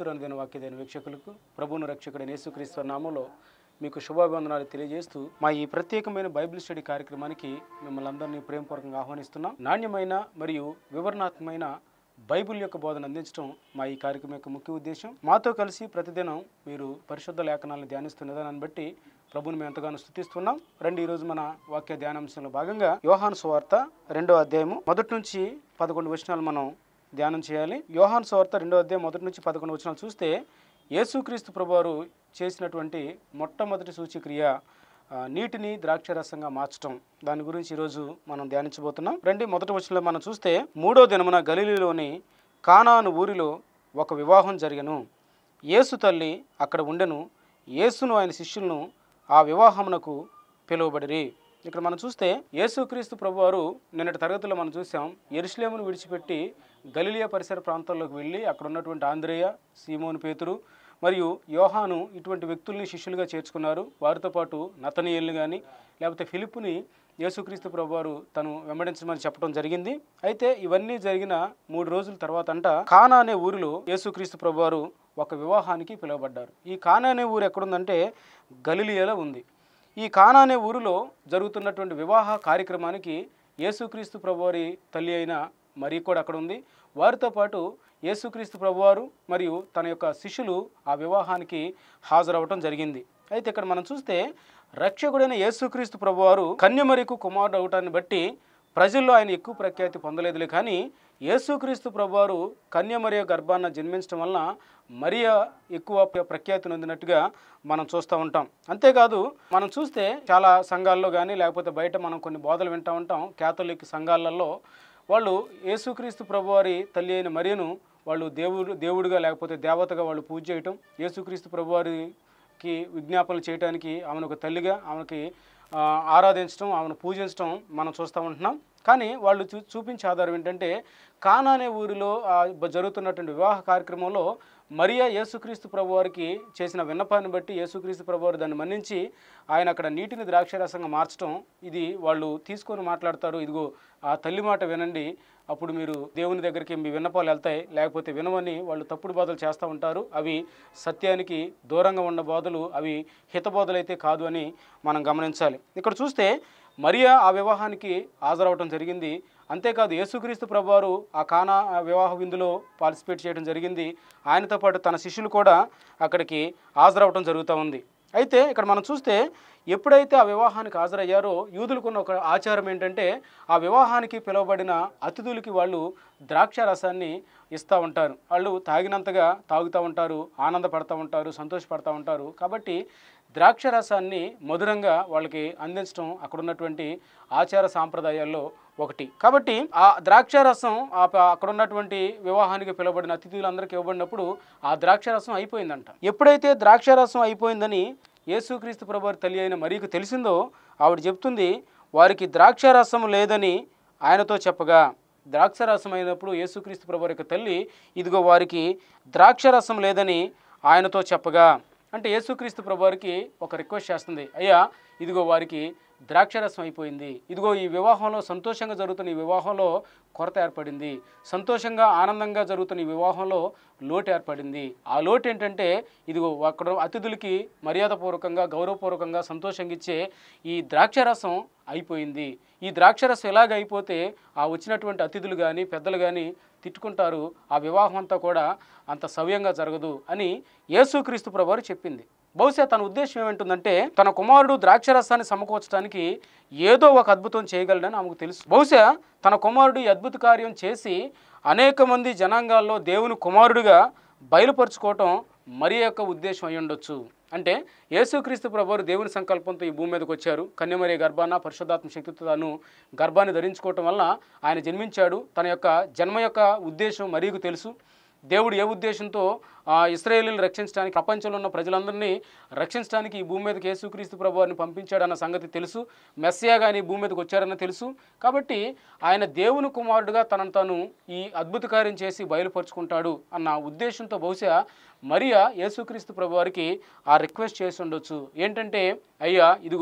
క్రీస్తురనుదైన వాక్యదైన వీక్షకులకు ప్రభువును రక్షకుడైన యేసుక్రీస్తు నామంలో మీకు శుభాభివందనాలు తెలియజేస్తూ మా ఈ ప్రత్యేకమైన బైబిల్ స్టడీ కార్యక్రమానికి మిమ్మల్ని అందరినీ ప్రేమపూర్వకంగా ఆహ్వానిస్తున్నాం నాణ్యమైన మరియు వివరణాత్మకమైన బైబిల్ యొక్క బోధన అందించడం మా ఈ కార్యక్రమం యొక్క ముఖ్య ఉద్దేశం మాతో కలిసి ప్రతిదినం మీరు పరిశుద్ధ లేఖనాలను ధ్యానిస్తున్న దాన్ని బట్టి ప్రభుని మేము ఎంతగానో స్థుతిస్తున్నాం రండి ఈరోజు మన వాక్య ధ్యానాంశంలో భాగంగా యోహాను సువార్త రెండో అధ్యాయము మొదటి నుంచి పదకొండు వచనాలు మనం ధ్యానం చేయాలి యోహాను సువార్త రెండో అధ్యాయం మొదటి నుంచి పదకొండు వచనాలు చూస్తే యేసుక్రీస్తు ప్రభువారు చేసినటువంటి మొట్టమొదటి సూచక్రియ ఆ, నీటిని ద్రాక్షరసంగా మార్చడం దాని గురించి ఈరోజు మనం ధ్యానించబోతున్నాం రండి మొదటి వచనంలో మనం చూస్తే మూడో దినమున గలిలీలోని కానాను ఊరిలో ఒక వివాహం జరిగెను యేసు తల్లి అక్కడ ఉండెను యేసును ఆయన శిష్యులను ఆ వివాహమునకు పిలువబడిరి ఇక్కడ మనం చూస్తే యేసుక్రీస్తు ప్రభువారు నిన్నటి తరగతిలో మనం చూసాం ఎరుసలేమును విడిచిపెట్టి గలిలియా పరిసర ప్రాంతాల్లోకి వెళ్ళి అక్కడ ఉన్నటువంటి ఆంధ్రేయ సీమోను పేతురు మరియు యోహాను ఇటువంటి వ్యక్తుల్ని శిష్యులుగా చేర్చుకున్నారు వారితో పాటు నతనీయుల్ని కానీ లేకపోతే ఫిలిప్పుని యేసుక్రీస్తు ప్రభువారు తను వెంబడించమని చెప్పడం జరిగింది అయితే ఇవన్నీ జరిగిన మూడు రోజుల తర్వాత అంట కానా అనే ఊరిలో యేసుక్రీస్తు ప్రభువారు ఒక వివాహానికి పిలువబడ్డారు ఈ కానా అనే ఊరు ఎక్కడుందంటే గలిలియాలో ఉంది ఈ కానా అనే ఊరిలో జరుగుతున్నటువంటి వివాహ కార్యక్రమానికి యేసుక్రీస్తు ప్రభువారి తల్లి అయిన మరి కూడా అక్కడ ఉంది వారితో పాటు యేసుక్రీస్తు ప్రభువారు మరియు తన యొక్క శిష్యులు ఆ వివాహానికి హాజరవటం జరిగింది అయితే ఇక్కడ మనం చూస్తే రక్షకుడైన యేసుక్రీస్తు ప్రభువారు కన్యమరికు కుమారుడు అవటాన్ని బట్టి ప్రజల్లో ఆయన ఎక్కువ ప్రఖ్యాతి పొందలేదులే కానీ యేసుక్రీస్తు ప్రభువారు కన్యమరియ గర్భాన్న జన్మించడం వలన మరియా ఎక్కువ ప్ర- ప్రఖ్యాతి నొందినట్టుగా మనం చూస్తూ ఉంటాం అంతేకాదు మనం చూస్తే చాలా సంఘాల్లో కానీ లేకపోతే బయట మనం కొన్ని బోధలు వింటూ ఉంటాం క్యాథలిక్ సంఘాలలో వాళ్ళు యేసుక్రీస్తు ప్రభువారి తల్లి అయిన మరియను వాళ్ళు దేవుడు దేవుడిగా లేకపోతే దేవతగా వాళ్ళు పూజ చేయటం యేసుక్రీస్తు ప్రభువారికి విజ్ఞాపనలు చేయడానికి ఆమెను ఒక తల్లిగా ఆమెకి ఆ, ఆరాధించడం ఆమెను పూజించడం మనం చూస్తూ ఉంటున్నాం కానీ వాళ్ళు చూ చూపించే ఆధారం ఏంటంటే కానా అనే ఊరిలో ఆ, బ- జరుగుతున్నటువంటి వివాహ కార్యక్రమంలో మరియా యేసుక్రీస్తు ప్రభువారికి చేసిన విన్నపాన్ని బట్టి యేసుక్రీస్తు ప్రభువారు దాన్ని మన్నించి ఆయన అక్కడ నీటిని ద్రాక్షరసంగా మార్చడం ఇది వాళ్ళు తీసుకొని మాట్లాడతారు ఇదిగో ఆ తల్లి మాట వినండి అప్పుడు మీరు దేవుని దగ్గరికి మీ విన్నపాలు వెళ్తాయి లేకపోతే వినవని వాళ్ళు తప్పుడు బోధలు చేస్తూ ఉంటారు అవి సత్యానికి దూరంగా ఉన్న బోధలు అవి హితబోధలు అయితే కాదు అని మనం గమనించాలి ఇక్కడ చూస్తే మరియా ఆ వివాహానికి హాజరవటం జరిగింది అంతేకాదు యేసుక్రీస్తు ప్రభువారు ఆ కానా ఆ వివాహ విందులో పార్టిసిపేట్ చేయడం జరిగింది ఆయనతో పాటు తన శిష్యులు కూడా అక్కడికి హాజరవటం జరుగుతూ ఉంది అయితే ఇక్కడ మనం చూస్తే ఎప్పుడైతే ఆ వివాహానికి హాజరయ్యారో యూదులకున్న ఒక ఆచారం ఏంటంటే ఆ వివాహానికి పిలువబడిన అతిథులకి వాళ్ళు ద్రాక్ష రసాన్ని ఇస్తూ ఉంటారు వాళ్ళు తాగినంతగా తాగుతూ ఉంటారు ఆనందపడతా ఉంటారు సంతోషపడతా ఉంటారు కాబట్టి ద్రాక్ష రసాన్ని మధురంగా వాళ్ళకి అందించడం అక్కడ ఉన్నటువంటి ఆచార సాంప్రదాయాల్లో ఒకటి కాబట్టి ఆ ద్రాక్ష రసం ఆ ప- అక్కడ ఉన్నటువంటి వివాహానికి పిలువబడిన అతిథులందరికీ ఇవ్వబడినప్పుడు ఆ ద్రాక్ష రసం అయిపోయిందంట ఎప్పుడైతే ద్రాక్ష రసం అయిపోయిందని యేసుక్రీస్తు ప్రభు తల్లి అయిన మరీకు తెలిసిందో ఆవిడ చెప్తుంది వారికి ద్రాక్ష రసం లేదని ఆయనతో చెప్పగా ద్రాక్ష రసం అయినప్పుడు యేసుక్రీస్తు ప్రభు యొక్క తల్లి ఇదిగో వారికి ద్రాక్ష రసం లేదని ఆయనతో చెప్పగా అంటే యేసుక్రీస్తు ప్రభువారికి ఒక రిక్వెస్ట్ చేస్తుంది అయ్యా ఇదిగో వారికి ద్రాక్షరసం అయిపోయింది ఇదిగో ఈ వివాహంలో సంతోషంగా జరుగుతున్న ఈ వివాహంలో కొరత ఏర్పడింది సంతోషంగా ఆనందంగా జరుగుతున్న ఈ వివాహంలో లోటు ఏర్పడింది ఆ లోటు ఏంటంటే ఇదిగో అక్కడ అతిథులకి మర్యాదపూర్వకంగా గౌరవపూర్వకంగా సంతోషంగా ఇచ్చే ఈ ద్రాక్షరసం అయిపోయింది ఈ ద్రాక్షరసం ఎలాగ అయిపోతే ఆ వచ్చినటువంటి అతిథులు కానీ పెద్దలు కానీ తిట్టుకుంటారు ఆ వివాహం అంతా కూడా అంత సవ్యంగా జరగదు అని యేసుక్రీస్తు ప్రభువారు చెప్పింది బహుశా తన ఉద్దేశం ఏమంటుందంటే తన కుమారుడు ద్రాక్షరసాన్ని సమకూర్చడానికి ఏదో ఒక అద్భుతం చేయగలడని ఆమెకు తెలుసు బహుశా తన కుమారుడు ఈ అద్భుత కార్యం చేసి అనేక మంది జనాంగాల్లో దేవుని కుమారుడిగా బయలుపరుచుకోవటం మరి యొక్క ఉద్దేశం అయి ఉండొచ్చు అంటే యేసుక్రీస్తు ప్రభువారు దేవుని సంకల్పంతో ఈ భూమి మీదకి వచ్చారు కన్యమరి గర్భాన పరిశుద్ధాత్మ శక్తితో తాను గర్భాన్ని ధరించుకోవటం వల్ల ఆయన జన్మించాడు తన యొక్క జన్మ యొక్క ఉద్దేశం మరీకు తెలుసు దేవుడు ఏ ఉద్దేశంతో ఆ ఇస్రాయేలీలు రక్షించడానికి ప్రపంచంలో ఉన్న ప్రజలందరినీ రక్షించడానికి ఈ భూమి మీదకి యేసుక్రీస్తు ప్రభువారిని పంపించాడన్న సంగతి తెలుసు మెస్సియా కానీ ఈ భూమి మీదకి వచ్చారన్న తెలుసు కాబట్టి ఆయన దేవుని కుమారుడుగా తనను తాను ఈ అద్భుత కార్యం చేసి బయలుపరుచుకుంటాడు అన్న ఉద్దేశంతో బహుశా మరియా యేసుక్రీస్తు ప్రభువారికి ఆ రిక్వెస్ట్ చేసి ఉండొచ్చు ఏంటంటే అయ్యా ఇదిగో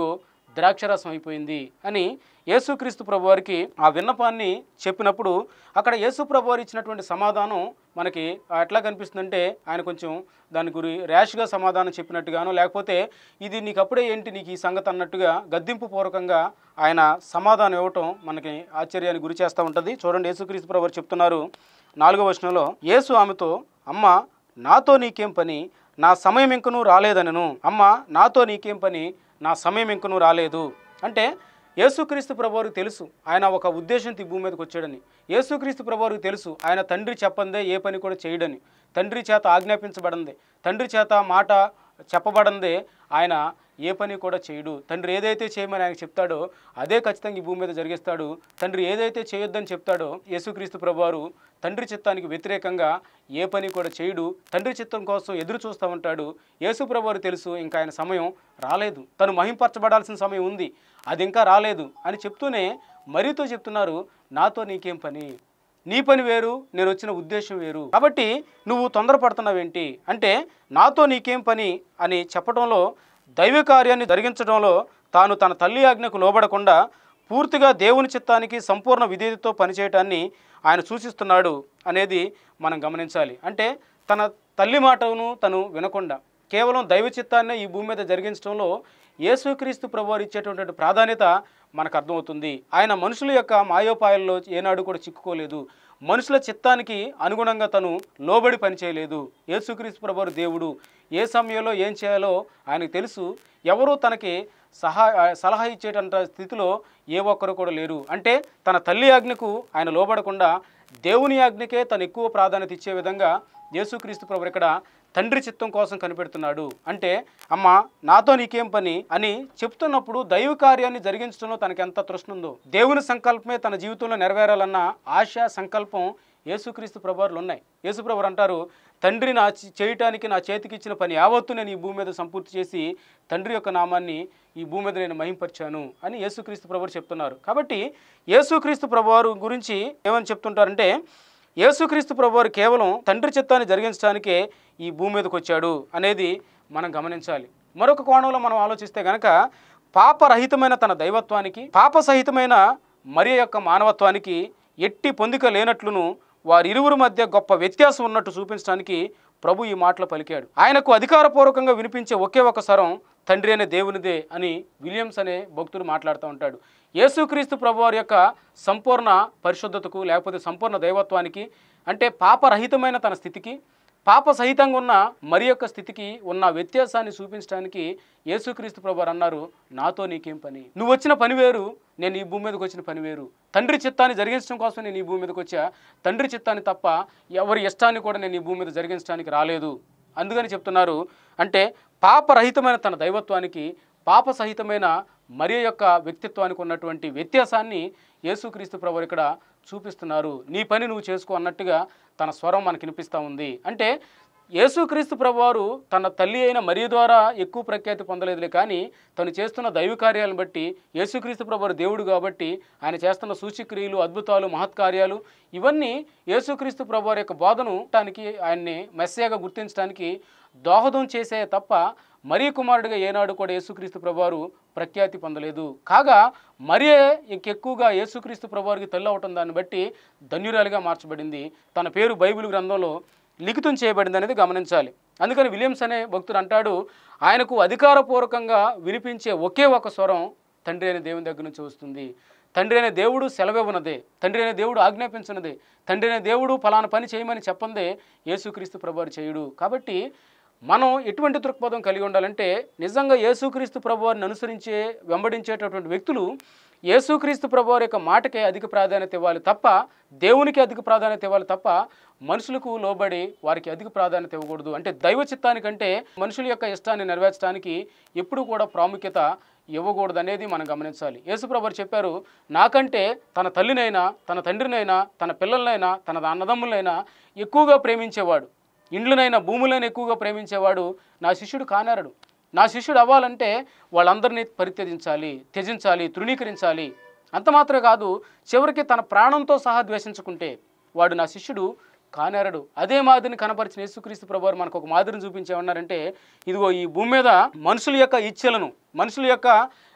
ద్రాక్షరసం అయిపోయింది అని యేసుక్రీస్తు ప్రభువారికి ఆ విన్నపాన్ని చెప్పినప్పుడు అక్కడ యేసు ప్రభువారు ఇచ్చినటువంటి సమాధానం మనకి ఎట్లా కనిపిస్తుందంటే ఆయన కొంచెం దాని గురి ర్యాష్గా సమాధానం చెప్పినట్టుగానో లేకపోతే ఇది నీకు అప్పుడే ఏంటి నీకు ఈ సంగతి అన్నట్టుగా గద్దింపు పూర్వకంగా ఆయన సమాధానం ఇవ్వటం మనకి ఆశ్చర్యానికి గురి చేస్తూ ఉంటుంది చూడండి యేసుక్రీస్తు ప్రభువారు చెప్తున్నారు నాలుగో వచనంలో యేసు ఆమెతో అమ్మ నాతో నీకేం పని నా సమయం ఇంకనూ రాలేదనను అమ్మ నాతో నీకేం పని నా సమయం ఇంకనూ రాలేదు అంటే యేసుక్రీస్తు ప్రభువారికి తెలుసు ఆయన ఒక ఉద్దేశంతో ఈ భూమి మీదకి వచ్చాడని యేసుక్రీస్తు ప్రభువారికి తెలుసు ఆయన తండ్రి చెప్పందే ఏ పని కూడా చేయడని తండ్రి చేత ఆజ్ఞాపించబడింది తండ్రి చేత మాట చెప్పబడిందే ఆయన ఏ పని కూడా చేయడు తండ్రి ఏదైతే చేయమని ఆయన చెప్తాడో అదే ఖచ్చితంగా ఈ భూమి మీద జరిగిస్తాడు తండ్రి ఏదైతే చేయొద్దని చెప్తాడో యేసుక్రీస్తు ప్రభువారు తండ్రి చిత్తానికి వ్యతిరేకంగా ఏ పని కూడా చేయడు తండ్రి చిత్తం కోసం ఎదురు చూస్తూ ఉంటాడు యేసు ప్రభువారు తెలుసు ఇంకా ఆయన సమయం రాలేదు తను మహింపరచబడాల్సిన సమయం ఉంది అది ఇంకా రాలేదు అని చెప్తూనే మరీతో చెప్తున్నారు నాతో నీకేం పని నీ పని వేరు నేను వచ్చిన ఉద్దేశం వేరు కాబట్టి నువ్వు తొందరపడుతున్నావేంటి అంటే నాతో నీకేం పని అని చెప్పడంలో దైవ కార్యాన్ని జరిగించడంలో తాను తన తల్లి ఆజ్ఞకు లోబడకుండా పూర్తిగా దేవుని చిత్తానికి సంపూర్ణ విధేయతతో పనిచేయటాన్ని ఆయన సూచిస్తున్నాడు అనేది మనం గమనించాలి అంటే తన తల్లి మాటను తను వినకుండా కేవలం దైవ చిత్తాన్ని ఈ భూమి మీద జరిగించడంలో యేసుక్రీస్తు ప్రభువారు ఇచ్చేటటువంటి ప్రాధాన్యత మనకు అర్థమవుతుంది ఆయన మనుషుల యొక్క మాయోపాయాల్లో ఏనాడు కూడా చిక్కుకోలేదు మనుషుల చిత్తానికి అనుగుణంగా తను లోబడి పనిచేయలేదు యేసుక్రీస్తు ప్రభువారు దేవుడు ఏ సమయంలో ఏం చేయాలో ఆయనకు తెలుసు ఎవరూ తనకి సహా సలహా ఇచ్చేటంత స్థితిలో ఏ ఒక్కరు కూడా లేరు అంటే తన తల్లి ఆజ్ఞకు ఆయన లోబడకుండా దేవుని ఆజ్ఞకే తను ఎక్కువ ప్రాధాన్యత ఇచ్చే విధంగా యేసుక్రీస్తు ప్రభు ఇక్కడ తండ్రి చిత్తం కోసం కనిపెడుతున్నాడు అంటే అమ్మ నాతో నీకేం పని అని చెప్తున్నప్పుడు దైవ కార్యాన్ని జరిగించడంలో తనకి ఎంత తృష్ణ ఉందో దేవుని సంకల్పమే తన జీవితంలో నెరవేరాలన్న ఆశ సంకల్పం యేసుక్రీస్తు ప్రభువారులు ఉన్నాయి యేసుప్రభురు అంటారు తండ్రి నా చే- చేయటానికి నా చేతికి ఇచ్చిన పని యావత్తు నేను ఈ భూమి మీద సంపూర్తి చేసి తండ్రి యొక్క నామాన్ని ఈ భూమి మీద నేను మహింపరిచాను అని యేసుక్రీస్తు ప్రభువారు చెప్తున్నారు కాబట్టి యేసుక్రీస్తు ప్రభువారు గురించి ఏమని చెప్తుంటారంటే యేసుక్రీస్తు ప్రభువారు కేవలం తండ్రి చిత్తాన్ని జరిగించడానికే ఈ భూమి మీదకి వచ్చాడు అనేది మనం గమనించాలి మరొక కోణంలో మనం ఆలోచిస్తే గనక పాపరహితమైన తన దైవత్వానికి పాపసహితమైన మరియ యొక్క మానవత్వానికి ఎట్టి పొందిక లేనట్లును వారిరువురి మధ్య గొప్ప వ్యత్యాసం ఉన్నట్టు చూపించడానికి ప్రభు ఈ మాటలు పలికాడు ఆయనకు అధికారపూర్వకంగా వినిపించే ఒకే ఒక స్వరం తండ్రి అనే దేవునిదే అని విలియమ్స్ అనే భక్తుడు మాట్లాడుతూ ఉంటాడు యేసుక్రీస్తు ప్రభువారి యొక్క సంపూర్ణ పరిశుద్ధతకు లేకపోతే సంపూర్ణ దైవత్వానికి అంటే పాపరహితమైన తన స్థితికి పాప సహితంగా ఉన్న మరి యొక్క స్థితికి ఉన్న వ్యత్యాసాన్ని చూపించడానికి యేసుక్రీస్తు ప్రభు అన్నారు నాతో నీకేం పని నువ్వు వచ్చిన పని వేరు నేను ఈ భూమి మీదకి వచ్చిన పని వేరు తండ్రి చిత్తాన్ని జరిగించడం కోసం నేను ఈ భూమి మీదకి వచ్చా తండ్రి చిత్తాన్ని తప్ప ఎవరి ఇష్టాన్ని కూడా నేను ఈ భూమి మీద జరిగించడానికి రాలేదు అందుకని చెప్తున్నారు అంటే పాపరహితమైన తన దైవత్వానికి పాప సహితమైన మరి యొక్క వ్యక్తిత్వానికి ఉన్నటువంటి వ్యత్యాసాన్ని యేసుక్రీస్తు ప్రభు ఇక్కడ చూపిస్తున్నారు నీ పని నువ్వు చేసుకో అన్నట్టుగా తన స్వరం మనకి వినిపిస్తూ ఉంది అంటే యేసుక్రీస్తు ప్రభువారు తన తల్లి అయిన మరి ద్వారా ఎక్కువ ప్రఖ్యాతి పొందలేదులే కానీ తను చేస్తున్న దైవ కార్యాలను బట్టి యేసుక్రీస్తు ప్రభువారు దేవుడు కాబట్టి ఆయన చేస్తున్న సూచిక్రియలు అద్భుతాలు మహత్కార్యాలు ఇవన్నీ యేసుక్రీస్తు ప్రభువారి యొక్క బోధను టానికి ఆయన్ని మెస్సేగా గుర్తించడానికి దోహదం చేసే తప్ప మరీ కుమారుడిగా ఏనాడు కూడా యేసుక్రీస్తు ప్రభువారు ప్రఖ్యాతి పొందలేదు కాగా మరియే ఇంకెక్కువగా యేసుక్రీస్తు ప్రభువారికి తల్లి అవటం దాన్ని బట్టి ధన్యురాలిగా మార్చబడింది తన పేరు బైబిల్ గ్రంథంలో లిఖితం చేయబడింది అనేది గమనించాలి అందుకని విలియమ్స్ అనే భక్తుడు అంటాడు ఆయనకు అధికారపూర్వకంగా వినిపించే ఒకే ఒక స్వరం తండ్రి అనే దేవుని దగ్గర నుంచి వస్తుంది తండ్రి అనే దేవుడు సెలవివ్వనదే తండ్రి అనే దేవుడు ఆజ్ఞాపించినదే తండ్రి అనే దేవుడు ఫలానా పని చేయమని చెప్పందే యేసుక్రీస్తు ప్రభువారు చేయుడు కాబట్టి మనం ఎటువంటి దృక్పథం కలిగి ఉండాలంటే నిజంగా యేసుక్రీస్తు ప్రభువారిని అనుసరించే వెంబడించేటటువంటి వ్యక్తులు యేసుక్రీస్తు ప్రభువారి యొక్క మాటకే అధిక ప్రాధాన్యత ఇవ్వాలి తప్ప దేవునికి అధిక ప్రాధాన్యత ఇవ్వాలి తప్ప మనుషులకు లోబడి వారికి అధిక ప్రాధాన్యత ఇవ్వకూడదు అంటే దైవ చిత్తానికంటే మనుషుల యొక్క ఇష్టాన్ని నెరవేర్చడానికి ఎప్పుడు కూడా ప్రాముఖ్యత ఇవ్వకూడదు అనేది మనం గమనించాలి యేసుప్రభు చెప్పారు నాకంటే తన తల్లినైనా తన తండ్రినైనా తన పిల్లలనైనా తన అన్నదమ్ములైనా ఎక్కువగా ప్రేమించేవాడు ఇండ్లనైనా భూములైనా ఎక్కువగా ప్రేమించేవాడు నా శిష్యుడు కానేరడు నా శిష్యుడు అవ్వాలంటే వాళ్ళందరినీ పరిత్యజించాలి త్యజించాలి తృణీకరించాలి అంత మాత్రమే కాదు చివరికి తన ప్రాణంతో సహా ద్వేషించుకుంటే వాడు నా శిష్యుడు కానేరడు అదే మాదిరిని కనపరిచిన యేసుక్రీస్తు ప్రభువారు మనకు ఒక మాదిరిని చూపించేమన్నారంటే ఇదిగో ఈ భూమి మీద మనుషుల యొక్క ఇచ్ఛలను మనుషుల యొక్క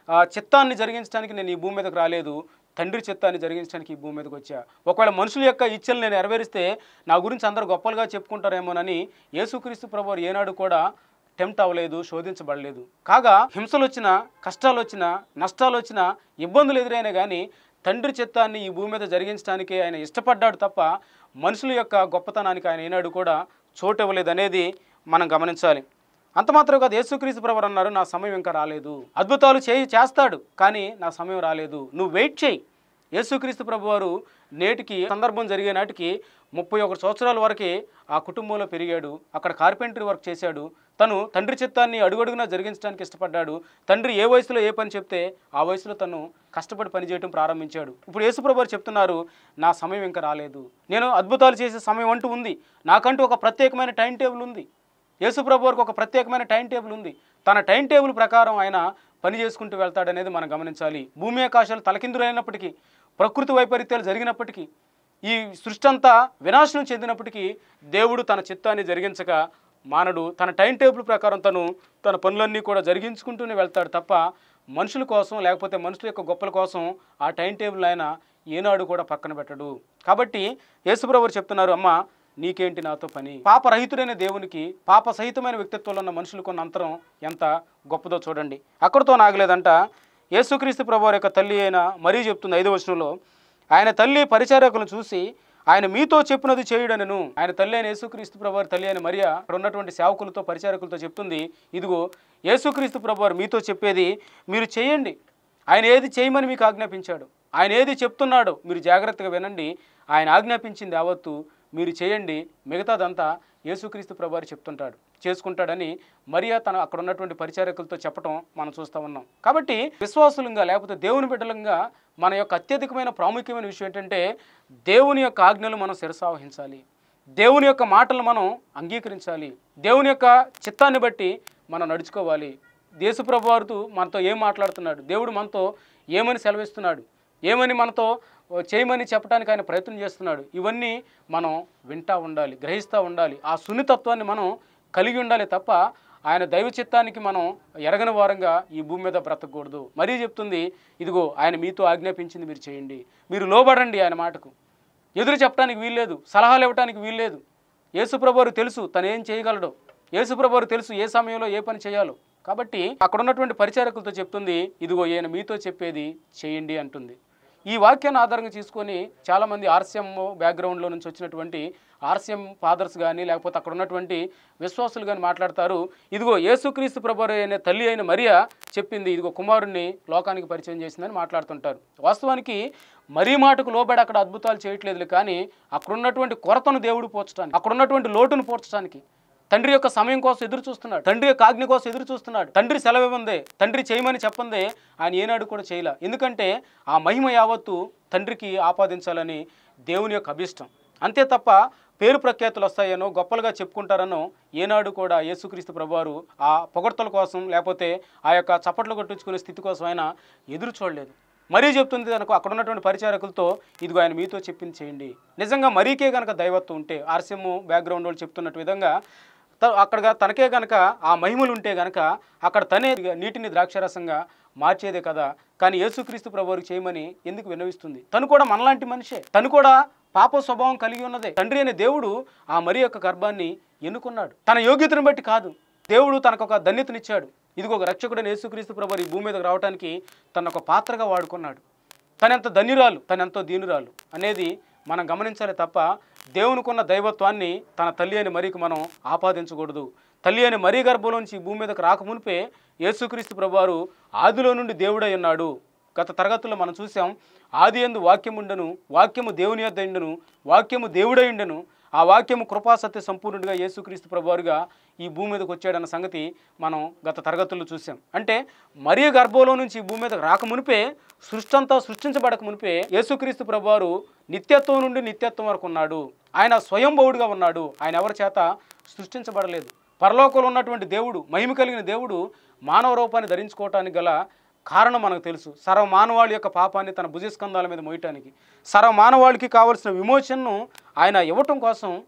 ఆ, చిత్తాన్ని జరిగించడానికి నేను ఈ భూమి మీదకి రాలేదు తండ్రి చిత్తాన్ని జరిగించడానికి ఈ భూమి మీదకి వచ్చా ఒకవేళ మనుషుల యొక్క ఇచ్చలు నేను నెరవేరిస్తే నా గురించి అందరూ గొప్పలుగా చెప్పుకుంటారేమోనని యేసుక్రీస్తు ప్రభు ఏనాడు కూడా టెంప్ట్ అవ్వలేదు శోధించబడలేదు కాగా హింసలు వచ్చినా కష్టాలు వచ్చినా నష్టాలు వచ్చినా ఇబ్బందులు ఎదురైనా కానీ తండ్రి చిత్తాన్ని ఈ భూమి మీద జరిగించడానికి ఆయన ఇష్టపడ్డాడు తప్ప మనుషుల యొక్క గొప్పతనానికి ఆయన ఏనాడు కూడా చోటు ఇవ్వలేదు అనేది మనం గమనించాలి అంత మాత్రం కాదు యేసుక్రీస్తు ప్రభు అన్నారు నా సమయం ఇంకా రాలేదు అద్భుతాలు చేయి చేస్తాడు కానీ నా సమయం రాలేదు నువ్వు వెయిట్ చేయి యేసుక్రీస్తు ప్రభు వారు నేటికి సందర్భం జరిగే నాటికి ముప్పై ఒకటి సంవత్సరాల వరకే ఆ కుటుంబంలో పెరిగాడు అక్కడ కార్పెంటరీ వర్క్ చేశాడు తను తండ్రి చిత్తాన్ని అడుగడుగునా జరిగించడానికి ఇష్టపడ్డాడు తండ్రి ఏ వయసులో ఏ పని చెప్తే ఆ వయసులో తను కష్టపడి పనిచేయడం ప్రారంభించాడు ఇప్పుడు యేసుప్రభు వారు చెప్తున్నారు నా సమయం ఇంకా రాలేదు నేను అద్భుతాలు చేసే సమయం అంటూ ఉంది నాకంటూ ఒక ప్రత్యేకమైన టైం టేబుల్ ఉంది యేసుప్రభు వారికి ఒక ప్రత్యేకమైన టైం టేబుల్ ఉంది తన టైం టేబుల్ ప్రకారం ఆయన పని చేసుకుంటూ వెళ్తాడనేది మనం గమనించాలి భూమి ఆకాశాలు తలకిందులైనప్పటికీ ప్రకృతి వైపరీత్యాలు జరిగినప్పటికీ ఈ సృష్టి అంతా వినాశనం చెందినప్పటికీ దేవుడు తన చిత్తాన్ని జరిగించక మానడు తన టైం టేబుల్ ప్రకారం తను తన పనులన్నీ కూడా జరిగించుకుంటూనే వెళ్తాడు తప్ప మనుషుల కోసం లేకపోతే మనుషుల యొక్క గొప్పల కోసం ఆ టైం టేబుల్ ఆయన ఏనాడు కూడా పక్కన పెట్టడు కాబట్టి యేసుప్రభు చెప్తున్నారు అమ్మ నీకేంటి నాతో పని పాపరహితుడైన దేవునికి పాప సహితమైన వ్యక్తిత్వంలో ఉన్న మనుషులకు ఉన్న అంతరం ఎంత గొప్పదో చూడండి అక్కడితో నాగలేదంట యేసుక్రీస్తు ప్రభు యొక్క తల్లి అయిన మరీ చెప్తుంది ఐదో వచనంలో ఆయన తల్లి పరిచారకులను చూసి ఆయన మీతో చెప్పినది చేయుడనను ఆయన తల్లి అయిన యేసుక్రీస్తు ప్రభు తల్లి అయిన మరియా అక్కడ ఉన్నటువంటి సేవకులతో పరిచారకులతో చెప్తుంది ఇదిగో యేసుక్రీస్తు ప్రభు మీతో చెప్పేది మీరు చేయండి ఆయన ఏది చేయమని మీకు ఆజ్ఞాపించాడు ఆయన ఏది చెప్తున్నాడో మీరు జాగ్రత్తగా వినండి ఆయన ఆజ్ఞాపించింది యావత్తు మీరు చేయండి మిగతాదంతా యేసుక్రీస్తు ప్రభువారు చెప్తుంటాడు చేసుకుంటాడని మరియా తన అక్కడ ఉన్నటువంటి పరిచారకులతో చెప్పటం మనం చూస్తూ ఉన్నాం కాబట్టి విశ్వాసులంగా లేకపోతే దేవుని బిడ్డలంగా మన యొక్క అత్యధికమైన ప్రాముఖ్యమైన విషయం ఏంటంటే దేవుని యొక్క ఆజ్ఞలు మనం శిరసావహించాలి దేవుని యొక్క మాటలు మనం అంగీకరించాలి దేవుని యొక్క చిత్తాన్ని బట్టి మనం నడుచుకోవాలి దేశప్రభు వారు మనతో ఏం మాట్లాడుతున్నాడు దేవుడు మనతో ఏమని సెలవిస్తున్నాడు ఏమని మనతో ఓ, చేయమని చెప్పడానికి ఆయన ప్రయత్నం చేస్తున్నాడు ఇవన్నీ మనం వింటా ఉండాలి గ్రహిస్తూ ఉండాలి ఆ సున్నితత్వాన్ని మనం కలిగి ఉండాలి తప్ప ఆయన దైవ చిత్తానికి మనం ఎరగని వారంగా ఈ భూమి మీద బ్రతకూడదు మరీ చెప్తుంది ఇదిగో ఆయన మీతో ఆజ్ఞాపించింది మీరు చేయండి మీరు లోబడండి ఆయన మాటకు ఎదురు చెప్పడానికి వీల్లేదు సలహాలు ఇవ్వడానికి వీల్లేదు యేసుప్రభువారు తెలుసు తను ఏం చేయగలడో యేసుప్రభువారు తెలుసు ఏ సమయంలో ఏ పని చేయాలో కాబట్టి అక్కడ ఉన్నటువంటి పరిచారకులతో చెప్తుంది ఇదిగో ఈయన మీతో చెప్పేది చేయండి అంటుంది ఈ వాక్యాన్ని ఆధారంగా తీసుకొని చాలామంది ఆర్సీఎం బ్యాక్గ్రౌండ్లో నుంచి వచ్చినటువంటి ఆర్సీఎం ఫాదర్స్ కానీ లేకపోతే అక్కడ ఉన్నటువంటి విశ్వాసులు కానీ మాట్లాడతారు ఇదిగో యేసుక్రీస్తు ప్రభు అనే తల్లి అయిన మరియా చెప్పింది ఇదిగో కుమారుణ్ణి లోకానికి పరిచయం చేసిందని మాట్లాడుతుంటారు వాస్తవానికి మరీ మాటకు లోబడి అక్కడ అద్భుతాలు చేయట్లేదు కానీ అక్కడ ఉన్నటువంటి కొరతను దేవుడు పోర్చడానికి అక్కడ ఉన్నటువంటి లోటును పోర్చడానికి తండ్రి యొక్క సమయం కోసం ఎదురు చూస్తున్నాడు తండ్రి యొక్క ఆజ్ఞ కోసం ఎదురు చూస్తున్నాడు తండ్రి సెలవు ఇవ్వందే తండ్రి చేయమని చెప్పందే ఆయన ఏనాడు కూడా చేయలే ఎందుకంటే ఆ మహిమ యావత్తు తండ్రికి ఆపాదించాలని దేవుని యొక్క అభిష్టం అంతే తప్ప పేరు ప్రఖ్యాతులు వస్తాయనో గొప్పలుగా చెప్పుకుంటారనో ఏనాడు కూడా యేసుక్రీస్తు ప్రభువారు ఆ పొగడ్తల కోసం లేకపోతే ఆ యొక్క చప్పట్లు కొట్టించుకునే స్థితి కోసం ఆయన ఎదురు చూడలేదు మరీ చెప్తుంది కనుక అక్కడ ఉన్నటువంటి పరిచారకులతో ఇదిగో ఆయన మీతో చెప్పింది చేయండి నిజంగా మరీకే కనుక దైవత్వం ఉంటే ఆర్సీఎం బ్యాక్గ్రౌండ్ వాళ్ళు చెప్తున్నట్టు విధంగా త- అక్కడగా తనకే గనక ఆ మహిమలు ఉంటే గనక అక్కడ తనే నీటిని ద్రాక్షరసంగా మార్చేదే కదా కానీ యేసుక్రీస్తు ప్రభువారికి చేయమని ఎందుకు విన్నవిస్తుంది తను కూడా మనలాంటి మనిషే తను కూడా పాప స్వభావం కలిగి ఉన్నదే తండ్రి అనే దేవుడు ఆ మరి యొక్క గర్భాన్ని ఎన్నుకున్నాడు తన యోగ్యతను బట్టి కాదు దేవుడు తనకు ఒక ధన్యతనిచ్చాడు ఇదిగో ఒక రక్షకుడైన యేసుక్రీస్తు ప్రభు ఈ భూమి మీదకి రావడానికి తన ఒక పాత్రగా వాడుకున్నాడు తనెంత ధన్యురాలు తనెంతో దీనురాలు అనేది మనం గమనించాలి తప్ప దేవునికున్న దైవత్వాన్ని తన తల్లి అని మరీకి మనం ఆపాదించకూడదు తల్లి అని మరీ గర్భంలోంచి ఈ భూమి మీదకి రాకమునిపే యేసుక్రీస్తు ప్రభువారు ఆదిలో నుండి దేవుడై ఉన్నాడు గత తరగతుల్లో మనం చూసాం ఆది ఎందు వాక్యం ఉండను వాక్యము దేవుని యొద్ద ఉండను వాక్యము దేవుడై ఉండను ఆ వాక్యము కృపాసత్య సంపూర్ణుడిగా యేసుక్రీస్తు ప్రభువారుగా ఈ భూమి మీదకి వచ్చాడన్న సంగతి మనం గత తరగతుల్లో చూసాం అంటే మరీ గర్భంలో నుంచి ఈ భూమి మీదకి రాక మునిపే సృష్టి అంతా సృష్టించబడక మునిపే యేసుక్రీస్తు ప్రభువారు నిత్యత్వం నుండి నిత్యత్వం వరకు ఉన్నాడు ఆయన స్వయంభవుడిగా ఉన్నాడు ఆయన ఎవరి చేత సృష్టించబడలేదు పరలోకంలో ఉన్నటువంటి దేవుడు మహిమ కలిగిన దేవుడు మానవ రూపాన్ని ధరించుకోవటానికి గల కారణం మనకు తెలుసు సర్వ మానవాళి యొక్క పాపాన్ని తన భుజస్కంధాల మీద మోయటానికి సర్వ మానవాళికి కావలసిన విమోచనను ఆయన ఇవ్వటం కోసం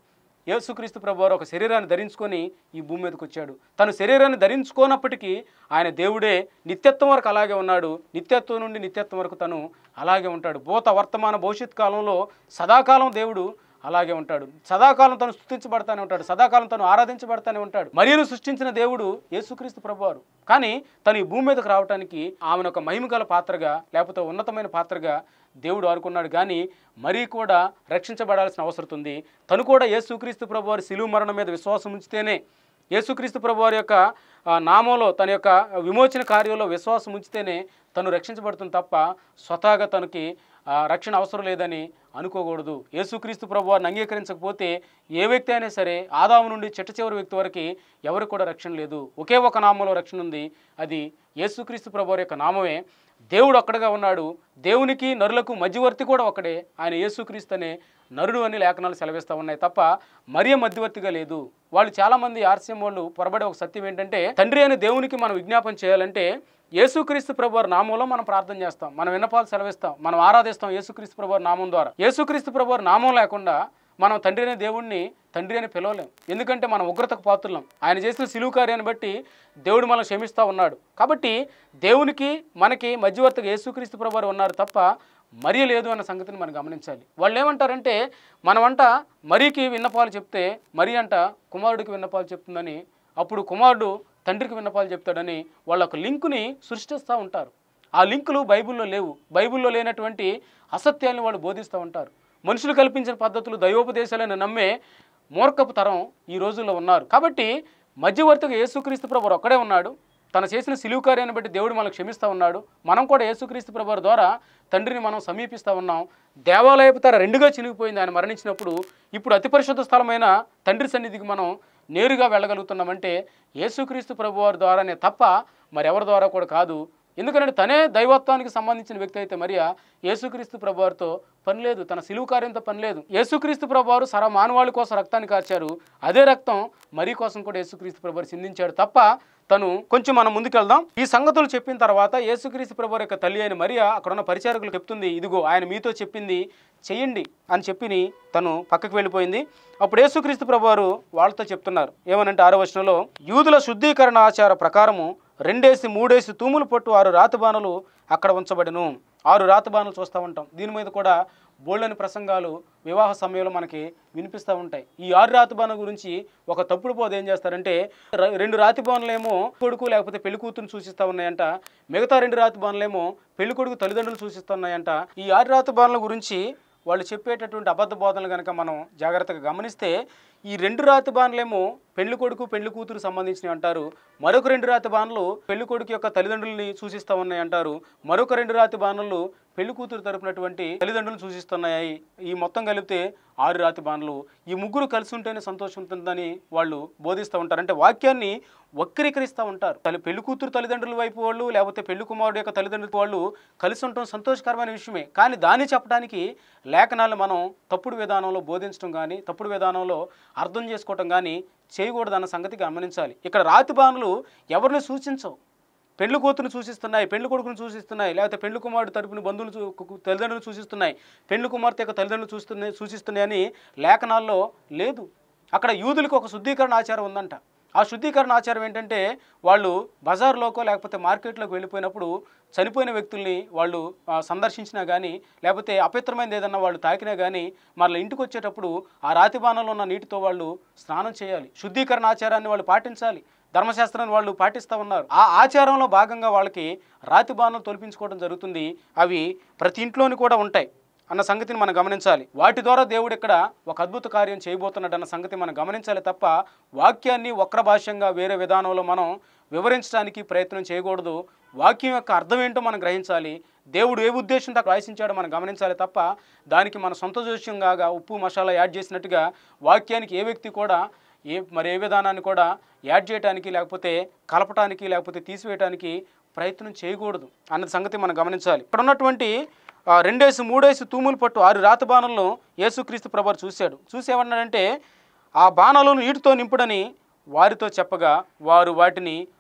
యేసుక్రీస్తు ప్రభువారు ఒక శరీరాన్ని ధరించుకొని ఈ భూమి మీదకి వచ్చాడు తను శరీరాన్ని ధరించుకోనప్పటికీ ఆయన దేవుడే నిత్యత్వం వరకు అలాగే ఉన్నాడు నిత్యత్వం నుండి నిత్యత్వం వరకు తను అలాగే ఉంటాడు భూత వర్తమాన భవిష్యత్ కాలంలో సదాకాలం దేవుడు అలాగే ఉంటాడు సదాకాలం తను స్థుతించబడతానే ఉంటాడు సదాకాలం తను ఆరాధించబడతానే ఉంటాడు మరియును సృష్టించిన దేవుడు యేసుక్రీస్తు ప్రభువారు కానీ తను ఈ భూమి మీదకు రావడానికి ఆమెను ఒక మహిమగల పాత్రగా లేకపోతే ఉన్నతమైన పాత్రగా దేవుడు అనుకున్నాడు కానీ మరీ కూడా రక్షించబడాల్సిన అవసరం ఉంది తను కూడా యేసుక్రీస్తు ప్రభువారి శిలువ మరణం మీద విశ్వాసం ఉంచితేనే యేసుక్రీస్తు ప్రభువారి యొక్క ఆ, నామంలో తన యొక్క విమోచన కార్యంలో విశ్వాసం ఉంచితేనే తను రక్షించబడుతుంది తప్ప స్వతహాగా తనకి ఆ, రక్షణ అవసరం లేదని అనుకోకూడదు యేసుక్రీస్తు ప్రభువారిని అంగీకరించకపోతే ఏ వ్యక్తి అయినా సరే ఆదాము నుండి చిట్ట చివరి వ్యక్తి వరకు ఎవరికి కూడా రక్షణ లేదు ఒకే ఒక నామంలో రక్షణ ఉంది అది యేసుక్రీస్తు ప్రభువారి యొక్క నామమే దేవుడు ఒక్కడగా ఉన్నాడు దేవునికి నరులకు మధ్యవర్తి కూడా ఒకడే ఆయన యేసుక్రీస్తు అనే నరుడు అని లేఖనాలు సెలవిస్తూ ఉన్నాయి తప్ప మరియ మధ్యవర్తిగా లేదు వాళ్ళు చాలామంది ఆర్సీఎం వాళ్ళు పొరబడే ఒక సత్యం ఏంటంటే తండ్రి అనే దేవునికి మనం విజ్ఞాపన చేయాలంటే యేసుక్రీస్తు ప్రభువారి నామంలో మనం ప్రార్థన చేస్తాం మనం విన్నపాలు సెలవిస్తాం మనం ఆరాధిస్తాం యేసుక్రీస్తు ప్రభువారి నామం ద్వారా యేసుక్రీస్తు ప్రభువారి నామం లేకుండా మనం తండ్రి అనే దేవుణ్ణి తండ్రి అని పిలవలేం ఎందుకంటే మనం ఉగ్రతకు పాత్రులం ఆయన చేసిన సిలువు కార్యాన్ని బట్టి దేవుడు మనం క్షమిస్తూ ఉన్నాడు కాబట్టి దేవునికి మనకి మధ్యవర్తిగా యేసుక్రీస్తు ప్రభువారు ఉన్నారు తప్ప మరి లేదు అన్న సంగతిని మనం గమనించాలి వాళ్ళు ఏమంటారంటే మనమంట మరీకి విన్నపాలు చెప్తే మరి అంట కుమారుడికి విన్నపాలు చెప్తుందని అప్పుడు కుమారుడు తండ్రికి విన్నపాలు చెప్తాడని వాళ్ళ ఒక లింకుని సృష్టిస్తూ ఉంటారు ఆ లింకులు బైబిల్లో లేవు బైబిల్లో లేనటువంటి అసత్యాలను వాళ్ళు బోధిస్తూ ఉంటారు మనుషులు కల్పించిన పద్ధతులు దైవోపదేశాలను నమ్మే మూర్ఖపు తరం ఈ రోజుల్లో ఉన్నారు కాబట్టి మధ్యవర్తిగా యేసుక్రీస్తు ప్రభు ఒక్కడే ఉన్నాడు తను చేసిన సిలువు కార్యాన్ని బట్టి దేవుడు మనకు క్షమిస్తూ ఉన్నాడు మనం కూడా యేసుక్రీస్తు ప్రభు ద్వారా తండ్రిని మనం సమీపిస్తూ ఉన్నాం దేవాలయపు తర రెండుగా చినిగిపోయింది ఆయన మరణించినప్పుడు ఇప్పుడు అతి పరిశుద్ధ స్థలమైన తండ్రి సన్నిధికి మనం నేరుగా వెళ్ళగలుగుతున్నామంటే యేసుక్రీస్తు ప్రభు వారి ద్వారానే తప్ప మరెవరి ద్వారా కూడా కాదు ఎందుకంటే తనే దైవత్వానికి సంబంధించిన వ్యక్తి అయితే మరియా యేసుక్రీస్తు ప్రభువారితో పని లేదు తన సిలువు కార్యంతో పని లేదు యేసుక్రీస్తు ప్రభువారు సర మానవాళి కోసం రక్తాన్ని కార్చారు అదే రక్తం మరి కోసం కూడా యేసుక్రీస్తు ప్రభువారు చిందించాడు తప్ప తను కొంచెం మనం ముందుకెళ్దాం ఈ సంగతులు చెప్పిన తర్వాత యేసుక్రీస్తు ప్రభువారి యొక్క తల్లి అయిన మరియా అక్కడ ఉన్న పరిచారకులు చెప్తుంది ఇదిగో ఆయన మీతో చెప్పింది చెయ్యండి అని చెప్పిని తను పక్కకు వెళ్ళిపోయింది అప్పుడు యేసుక్రీస్తు ప్రభువారు వాళ్ళతో చెప్తున్నారు ఏమనంటే ఆరో వచనంలో యూదుల శుద్ధీకరణ ఆచార ప్రకారము రెండేసి మూడేసి తూములు పట్టు ఆరు రాతిబాణలు అక్కడ ఉంచబడిను ఆరు రాతిబాణలు చూస్తూ ఉంటాం దీని మీద కూడా బోల్డని ప్రసంగాలు వివాహ సమయంలో మనకి వినిపిస్తూ ఉంటాయి ఈ ఆరు రాతిబాణం గురించి ఒక తప్పుడు పోదు ఏం చేస్తారంటే ర- రెండు రాతిబాణులేమో కొడుకు లేకపోతే పెళ్లి కూతురుని సూచిస్తూ ఉన్నాయంట మిగతా రెండు రాతిబాణులేమో పెళ్లి కొడుకు తల్లిదండ్రులు సూచిస్తున్నాయంట ఈ ఆరు రాతిబాణుల గురించి వాళ్ళు చెప్పేటటువంటి అబద్ధ బోధనలు కనుక మనం జాగ్రత్తగా గమనిస్తే ఈ రెండు రాతి బాణలేమో పెళ్లి కొడుకు పెళ్లి కూతురు సంబంధించినవి అంటారు మరొక రెండు రాతి బాణలు పెళ్లి కొడుకు యొక్క తల్లిదండ్రులని సూచిస్తూ ఉన్నాయి అంటారు మరొక రెండు రాతి బాణలు పెళ్లి కూతురు తరపునటువంటి తల్లిదండ్రులను సూచిస్తున్నాయి ఈ మొత్తం కలిపితే ఆరు రాతి బాణలు ఈ ముగ్గురు కలిసి ఉంటేనే సంతోషం ఉంటుందని వాళ్ళు బోధిస్తూ ఉంటారు అంటే వాక్యాన్ని వక్రీకరిస్తూ ఉంటారు తల్లి పెళ్లి కూతురు తల్లిదండ్రుల వైపు వాళ్ళు లేకపోతే పెళ్లి కుమారుడు యొక్క తల్లిదండ్రుల వాళ్ళు కలిసి ఉండటం సంతోషకరమైన విషయమే కానీ దాన్ని చెప్పడానికి లేఖనాలు మనం తప్పుడు విధానంలో బోధించడం కానీ తప్పుడు విధానంలో అర్థం చేసుకోవటం కానీ చేయకూడదన్న సంగతి గమనించాలి ఇక్కడ రాతి బాణులు ఎవరిని సూచించవు పెళ్లి కూతురుని సూచిస్తున్నాయి పెళ్లి కొడుకును సూచిస్తున్నాయి లేకపోతే పెళ్లి కుమారుడు తరపున బంధువులు చూ- కు- తల్లిదండ్రులు సూచిస్తున్నాయి పెళ్లి కుమార్తె యొక్క తల్లిదండ్రులు చూస్తున్నాయి సూచిస్తున్నాయని లేఖనాల్లో లేదు అక్కడ యూదులకు ఒక శుద్ధీకరణ ఆచారం ఉందంట ఆ శుద్ధీకరణ ఆచారం ఏంటంటే వాళ్ళు బజార్లోకో లేకపోతే మార్కెట్లోకి వెళ్ళిపోయినప్పుడు చనిపోయిన వ్యక్తుల్ని వాళ్ళు ఆ, సందర్శించినా కానీ లేకపోతే అపవిత్రమైనది ఏదన్నా వాళ్ళు తాకినా కానీ మరలా ఇంటికి వచ్చేటప్పుడు ఆ రాతి బాణంలో ఉన్న నీటితో వాళ్ళు స్నానం చేయాలి శుద్ధీకరణ ఆచారాన్ని వాళ్ళు పాటించాలి ధర్మశాస్త్రాన్ని వాళ్ళు పాటిస్తూ ఉన్నారు ఆ ఆచారంలో భాగంగా వాళ్ళకి రాతి బాణం తొలిపించుకోవడం జరుగుతుంది అవి ప్రతి ఇంట్లోని కూడా ఉంటాయి అన్న సంగతిని మనం గమనించాలి వాటి ద్వారా దేవుడు ఇక్కడ ఒక అద్భుత కార్యం చేయబోతున్నాడు అన్న సంగతి మనం గమనించాలి తప్ప వాక్యాన్ని వక్ర భాష్యంగా వేరే విధానంలో మనం వివరించడానికి ప్రయత్నం చేయకూడదు వాక్యం యొక్క అర్థం ఏంటో మనం గ్రహించాలి దేవుడు ఏ ఉద్దేశంతో రాసించాడో మనం గమనించాలి తప్ప దానికి మన సొంత జోష్యంగా ఉప్పు మసాలా యాడ్ చేసినట్టుగా వాక్యానికి ఏ వ్యక్తి కూడా ఏ మరి ఏ విధానాన్ని కూడా యాడ్ చేయడానికి లేకపోతే కలపటానికి లేకపోతే తీసివేయడానికి ప్రయత్నం చేయకూడదు అన్న సంగతి మనం గమనించాలి ఇక్కడ ఉన్నటువంటి ఆ, రెండేసి మూడేసి తూములు పట్టు ఆరు రాత బాణలను యేసుక్రీస్తు ప్రభు చూశాడు చూసి ఏమన్నాడంటే ఆ బాణాలను నీటితో నింపుడని వారితో చెప్పగా వారు వాటిని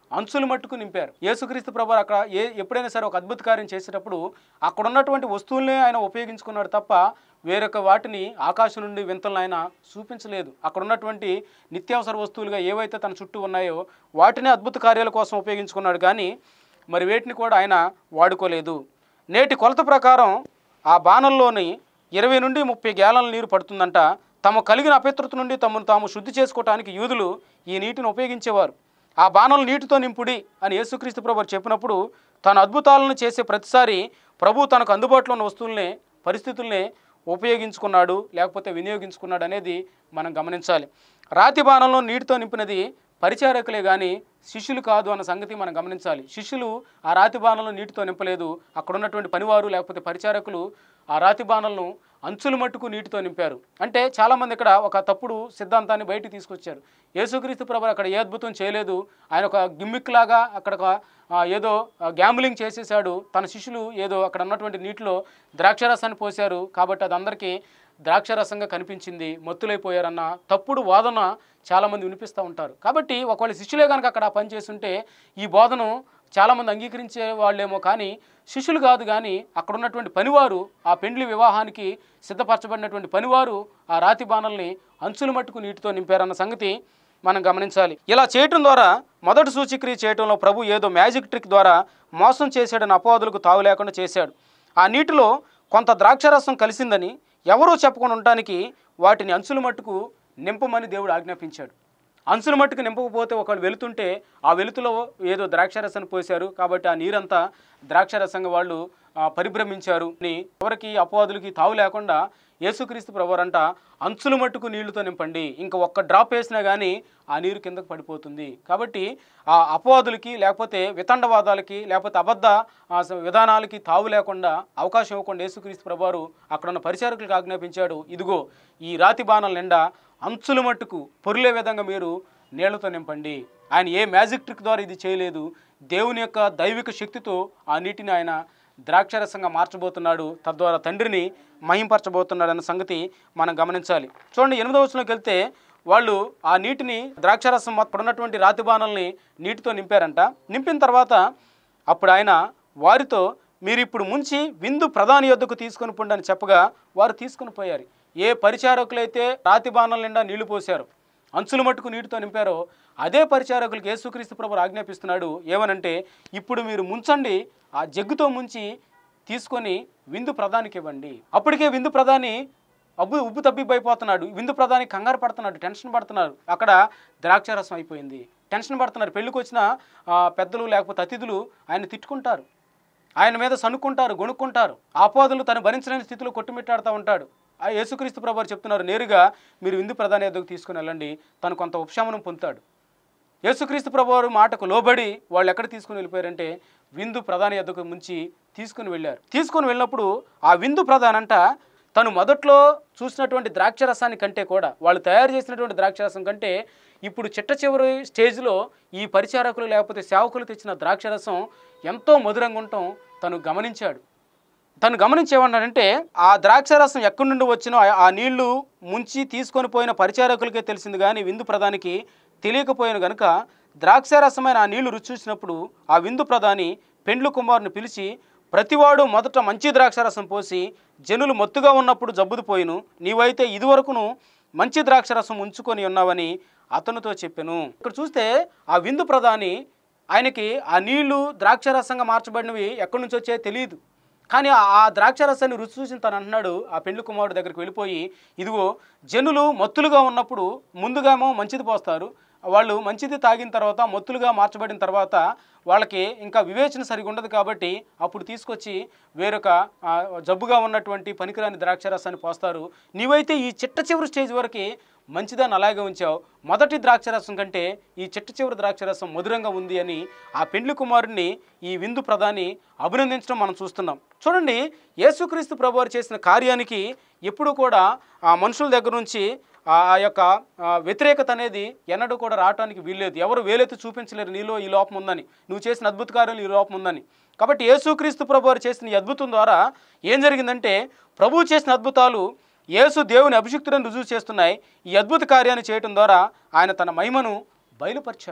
అంచులు మట్టుకు నింపారు యేసుక్రీస్తు ప్రభు అక్కడ ఏ ఎప్పుడైనా సరే ఒక అద్భుత కార్యం చేసేటప్పుడు అక్కడ ఉన్నటువంటి వస్తువులనే ఆయన ఉపయోగించుకున్నాడు తప్ప వేరొక వాటిని ఆకాశం నుండి వింతలను ఆయన చూపించలేదు అక్కడ ఉన్నటువంటి నిత్యావసర వస్తువులుగా ఏవైతే తన చుట్టూ ఉన్నాయో వాటిని అద్భుత కార్యాల కోసం ఉపయోగించుకున్నాడు కానీ మరి వేటిని కూడా ఆయన వాడుకోలేదు నేటి కొలత ప్రకారం ఆ బాణంలోని ఇరవై నుండి ముప్పై గ్యాలన్ల నీరు పడుతుందంట తమ కలిగిన అపవిత్రత నుండి తమను తాము శుద్ధి చేసుకోవటానికి యూదులు ఈ నీటిని ఉపయోగించేవారు ఆ బాణలు నీటితో నింపుడి అని యేసుక్రీస్తు ప్రభు చెప్పినప్పుడు తన అద్భుతాలను చేసే ప్రతిసారి ప్రభు తనకు అందుబాటులో ఉన్న వస్తువుల్ని పరిస్థితుల్ని ఉపయోగించుకున్నాడు లేకపోతే వినియోగించుకున్నాడు అనేది మనం గమనించాలి రాతి బాణంలో నీటితో నింపినది పరిచారకులే కానీ శిష్యులు కాదు అన్న సంగతి మనం గమనించాలి శిష్యులు ఆ రాతి బాణంలో నీటితో నింపలేదు అక్కడ ఉన్నటువంటి పనివారు లేకపోతే పరిచారకులు ఆ రాతి బాణలను అంచులు మట్టుకు నీటితో నింపారు అంటే చాలామంది ఇక్కడ ఒక తప్పుడు సిద్ధాంతాన్ని బయటికి తీసుకొచ్చారు యేసుక్రీస్తు ప్రభు అక్కడ ఏ అద్భుతం చేయలేదు ఆయన ఒక గిమ్మిక్ లాగా అక్కడ ఒక, ఆ, ఏదో గ్యాంబ్లింగ్ చేసేసాడు తన శిష్యులు ఏదో అక్కడ ఉన్నటువంటి నీటిలో ద్రాక్షరసాన్ని పోశారు కాబట్టి అది అందరికీ ద్రాక్షరసంగా కనిపించింది మత్తులైపోయారన్న తప్పుడు వాదన చాలామంది వినిపిస్తూ ఉంటారు కాబట్టి ఒకవేళ శిష్యులే కనుక అక్కడ ఆ పని చేస్తుంటే ఈ బోధను చాలామంది అంగీకరించే వాళ్ళేమో కానీ శిష్యులు కాదు కానీ అక్కడ ఉన్నటువంటి పనివారు ఆ పెండ్లి వివాహానికి సిద్ధపరచబడినటువంటి పనివారు ఆ రాతి బాణల్ని అంచుల మట్టుకు నీటితో నింపారన్న సంగతి మనం గమనించాలి ఇలా చేయటం ద్వారా మొదటి సూచిక్రియ చేయటంలో ప్రభు ఏదో మ్యాజిక్ ట్రిక్ ద్వారా మోసం చేశాడని అపవాదులకు తావు లేకుండా చేశాడు ఆ నీటిలో కొంత ద్రాక్షరసం కలిసిందని ఎవరూ చెప్పకుండా ఉండటానికి వాటిని అంచుల మట్టుకు నింపమని దేవుడు ఆజ్ఞాపించాడు అంచుల మట్టుకు నింపకపోతే ఒకళ్ళు వెళుతుంటే ఆ వెలుతులో ఏదో ద్రాక్షరసాన్ని పోశారు కాబట్టి ఆ నీరంతా ద్రాక్షరసంగా వాళ్ళు ఆ, పరిభ్రమించారు అని ఎవరికి అపవాదులకి తావు లేకుండా యేసుక్రీస్తు ప్రభువారంట అంచుల మట్టుకు నీళ్లతో నింపండి ఇంకా ఒక్క డ్రాప్ వేసినా కానీ ఆ నీరు కిందకు పడిపోతుంది కాబట్టి ఆ అపవాదులకి లేకపోతే వితండవాదాలకి లేకపోతే అబద్ధ ఆ, స- విధానాలకి తావు లేకుండా అవకాశం ఇవ్వకుండా యేసుక్రీస్తు ప్రభువారు అక్కడ ఉన్న పరిచారకులకు ఆజ్ఞాపించాడు ఇదిగో ఈ రాతి బాణాల నిండా అంచుల మట్టుకు పొరిలే విధంగా మీరు నీళ్లతో నింపండి ఆయన ఏ మ్యాజిక్ ట్రిక్ ద్వారా ఇది చేయలేదు దేవుని యొక్క దైవిక శక్తితో ఆ నీటిని ఆయన ద్రాక్షరసంగా మార్చబోతున్నాడు తద్వారా తండ్రిని మహింపరచబోతున్నాడు అన్న సంగతి మనం గమనించాలి చూడండి ఎనిమిదవ వచనంలోకి వెళ్తే వాళ్ళు ఆ నీటిని ద్రాక్షరసం అక్కడ ఉన్నటువంటి రాతి బాణల్ని నీటితో నింపారంట నింపిన తర్వాత అప్పుడు ఆయన వారితో మీరు ఇప్పుడు ముంచి విందు ప్రధాని యొద్దకు తీసుకొని పొండి అని చెప్పగా వారు తీసుకొని పోయారు ఏ పరిచారకులైతే రాతి బాణాల నిండా నీళ్లు పోశారు అంచుల మట్టుకు నీటితో నింపారో అదే పరిచారకులకు యేసుక్రీస్తు ప్రభు ఆజ్ఞాపిస్తున్నాడు ఏమనంటే ఇప్పుడు మీరు ముంచండి ఆ జగ్గుతో ముంచి తీసుకొని విందు ప్రధానికి ఇవ్వండి అప్పటికే విందు ప్రధాని అబ్బు ఉబ్బు తబ్బిబ్బైపోతున్నాడు విందు ప్రధాని కంగారు పడుతున్నాడు టెన్షన్ పడుతున్నాడు అక్కడ ద్రాక్షారసం అయిపోయింది టెన్షన్ పడుతున్నారు పెళ్ళికి వచ్చిన ఆ, పెద్దలు లేకపోతే అతిథులు ఆయన తిట్టుకుంటారు ఆయన మీద సనుక్కుంటారు గొనుక్కుంటారు ఆపాదులు తను భరించలేని స్థితిలో కొట్టుమిట్టాడుతూ ఉంటాడు ఆ యేసుక్రీస్తు ప్రభు వారు చెప్తున్నారు నేరుగా మీరు విందు ప్రధాని ఎద్దకు తీసుకుని వెళ్ళండి తను కొంత ఉపశమనం పొందుతాడు యేసుక్రీస్తు ప్రభు వారు మాటకు లోబడి వాళ్ళు ఎక్కడ తీసుకుని వెళ్ళిపోయారంటే విందు ప్రధాని ఎద్దకు ముంచి తీసుకుని వెళ్ళారు తీసుకుని వెళ్ళినప్పుడు ఆ విందు ప్రధానంట తను మొదట్లో చూసినటువంటి ద్రాక్షరసాన్ని కంటే కూడా వాళ్ళు తయారు చేసినటువంటి ద్రాక్షరసం కంటే ఇప్పుడు చిట్ట చివరి స్టేజ్లో ఈ పరిచారకులు లేకపోతే సేవకులు తెచ్చిన ద్రాక్షరసం ఎంతో మధురంగా ఉండటం తను గమనించాడు తను గమనించేమన్నాడంటే ఆ ద్రాక్షరసం ఎక్కడి నుండి వచ్చినో ఆ- ఆ నీళ్లు ముంచి తీసుకొని పోయిన పరిచారకులకే తెలిసింది కానీ విందు ప్రధానికి తెలియకపోయిన గనుక ద్రాక్షరసమైన ఆ నీళ్లు రుచి చూసినప్పుడు ఆ విందు ప్రధాని పెండ్లు కుమారుని పిలిచి ప్రతివాడు మొదట మంచి ద్రాక్షరసం పోసి జనులు మత్తుగా ఉన్నప్పుడు జబ్బుదు పోయిను నీవైతే ఇదివరకును మంచి ద్రాక్షరసం ఉంచుకొని ఉన్నావని అతనితో చెప్పాను ఇక్కడ చూస్తే ఆ విందు ప్రధాని ఆయనకి ఆ నీళ్లు ద్రాక్షరసంగా మార్చబడినవి ఎక్కడి నుంచి వచ్చాయో తెలియదు కానీ ఆ- ఆ ద్రాక్షరసాన్ని రుచి చూసిన తను అంటున్నాడు ఆ పెళ్లి కుమారుడు దగ్గరికి వెళ్ళిపోయి ఇదిగో జనులు మత్తులుగా ఉన్నప్పుడు ముందుగామో మంచిది పోస్తారు వాళ్ళు మంచిది తాగిన తర్వాత మత్తులుగా మార్చబడిన తర్వాత వాళ్ళకి ఇంకా వివేచన సరిగా ఉండదు కాబట్టి అప్పుడు తీసుకొచ్చి వేరొక ఆ, జబ్బుగా ఉన్నటువంటి పనికిరాని ద్రాక్షరసాన్ని పోస్తారు నీవైతే ఈ చిట్ట చివరి స్టేజ్ వరకు మంచిదాన్ని అలాగే ఉంచావు మొదటి ద్రాక్షరసం కంటే ఈ చిట్ట చివరి ద్రాక్షరసం మధురంగా ఉంది అని ఆ పెండ్లి కుమారుడిని ఈ విందు ప్రధాని అభినందించడం మనం చూస్తున్నాం చూడండి యేసుక్రీస్తు ప్రభువారు చేసిన కార్యానికి ఎప్పుడు కూడా ఆ మనుషుల దగ్గర నుంచి ఆ ఆ యొక్క ఆ, వ్యతిరేకత అనేది ఎన్నడూ కూడా రావడానికి వీల్లేదు ఎవరు వేలెత్తి చూపించలేరు నీలో ఈ లోపం ఉందని నువ్వు చేసిన అద్భుత కార్యాలు ఈ లోపం ఉందని కాబట్టి యేసుక్రీస్తు ప్రభు వారు చేసిన ఈ అద్భుతం ద్వారా ఏం జరిగిందంటే ప్రభువు చేసిన అద్భుతాలు యేసు దేవుని అభిషిక్తులను రుజువు చేస్తున్నాయి ఈ అద్భుత కార్యాన్ని చేయటం ద్వారా ఆయన తన మహిమను బయలుపరిచాడు